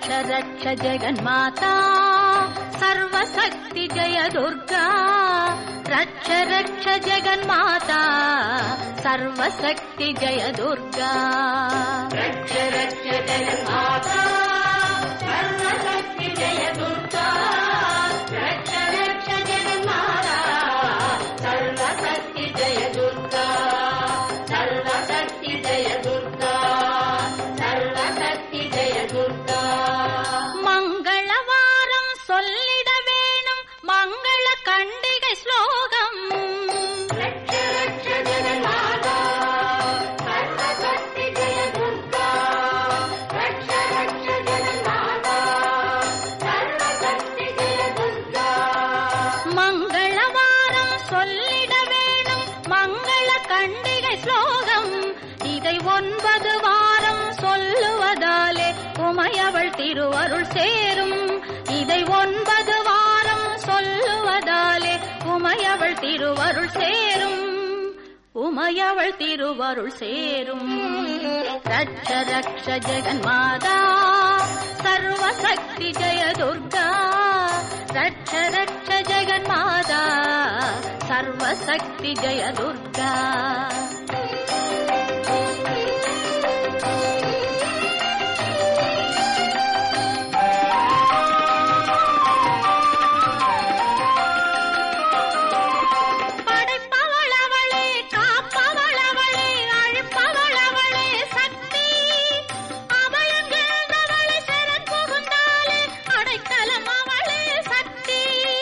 रक्ष रक्ष जगन्माता सर्वशक्ति जय दुर्गा रक्ष रक्ष जगन्माता सर्वशक्ति जय दुर्गा रक्ष रक्ष जगन्माता सर्वशक्ति जय दुर्गा रक्ष रक्ष जगन्माता सर्वशक्ति जय दुर्गा सर्वशक्ति जय दुर्गा सर्वशक्ति जय दुर्गा மங்களவாரம் சொல்லிட வேணும் மங்கள கண்டிகை ஸ்லோகம் ரட்ச ரட்ச ஜெகநாதா சர்வசக்தி ஜெய துர்கா ரட்ச ரட்ச ஜெகநாதா சர்வசக்தி ஜெய துர்கா மங்களவாரம் சொல்லிட வேணும் மங்கள கண்டிகை ஸ்லோகம் இதை ஒன்பது வாரம் சொல்லுவதாலே உமையவள் திருவருள் சேரும் இதை ஒன்பது வாரம் சொல்லுவதாலே உமையவள் திருவருள் சேரும் உமையவள் திருவருள் சேரும் ரட்ச ரக்ஷ ஜெகன்மாதா சர்வசக்தி ஜெய துர்கா ரட்ச ரட்ச ஜெகன்மாதா சர்வசக்தி ஜெய துர்கா படைப்பவளவளே காப்பவளவளே அழிப்பவளவளே சக்தி அவளம் எழுந்தவளை சரண் புகுந்தாலே அடைக்கலம் அவளே சக்தி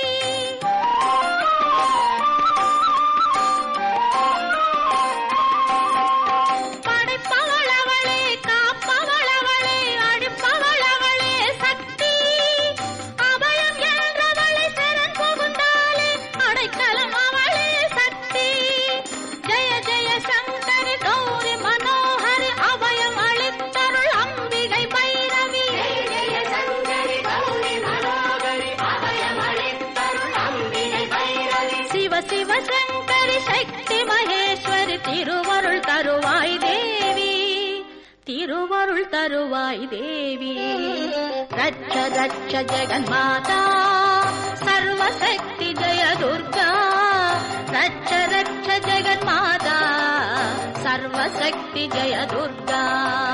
படைப்பவளவளே காப்பவளவளே அழிப்பவளவளே சக்தி அவளம் எழுந்தவளை சரண் புகுந்தாலே அடைக்கலம் அவளே சக்தி ஜெய ஜெய சங்கரி கௌரி மனோஹரி அபயம் அளித்தருள் அம்பிகை பைரவி ஜெய சங்கரி கௌரி மனோஹரி அபயம் அளித்தருள் அம்பிகை பைரவி சிவ சிவ சங்கரி சக்தி மகேஸ்வரி திருவருள் தருவாய் தேவி திருவருள் தருவாய் தேவி ரட்ச ரட்ச ஜெகன்மாதா சர்வசக்தி ஜெய துர்கா ரட்ச ரட்ச ஜெகன்மாதா சர்வசக்தி ஜெய துர்கா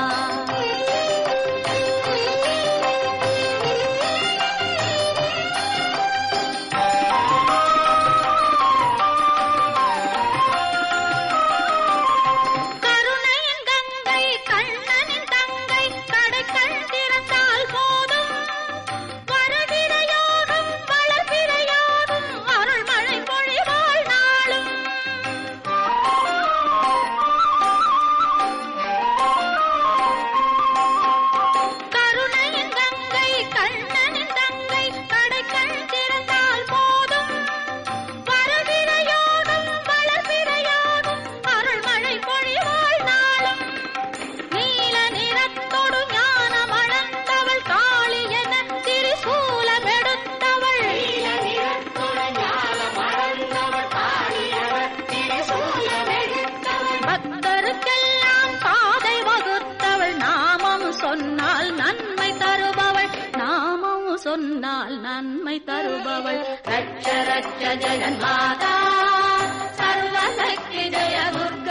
கருணையின் கங்கை கண்ணனின் தங்கை கடைக்கண் திறந்தால் போதும் வரவிரையோடும் வளர்பிரையோடும் அருள்மழை பொழிவாள் நாளும் கருணையின் கங்கை கண்ணனின் தங்கை கடைக்கண் திறந்தால் போதும் வரவிரையோடும் வளர்பிரையோடும் அருள்மழை பொழிவாள் நாளும் நீல நிறத்தொடு ஞானம் அளந்தவள் காளி என திரிசூலம் எடுத்தவள் நீல நிறத்தொடு ஞானம் அளந்தவள் காளி என திரிசூலம் எடுத்தவள் பக்தருக்கெல்லாம் பாதை வகுத்தவள் நாமம் சொன்னால் நன்மை தருபவள் நாமம் சொன்னால் நன்மை தருபவள் ரட்ச ரட்ச ஜெகன்மாதா சர்வசக்தி ஜெய துர்கா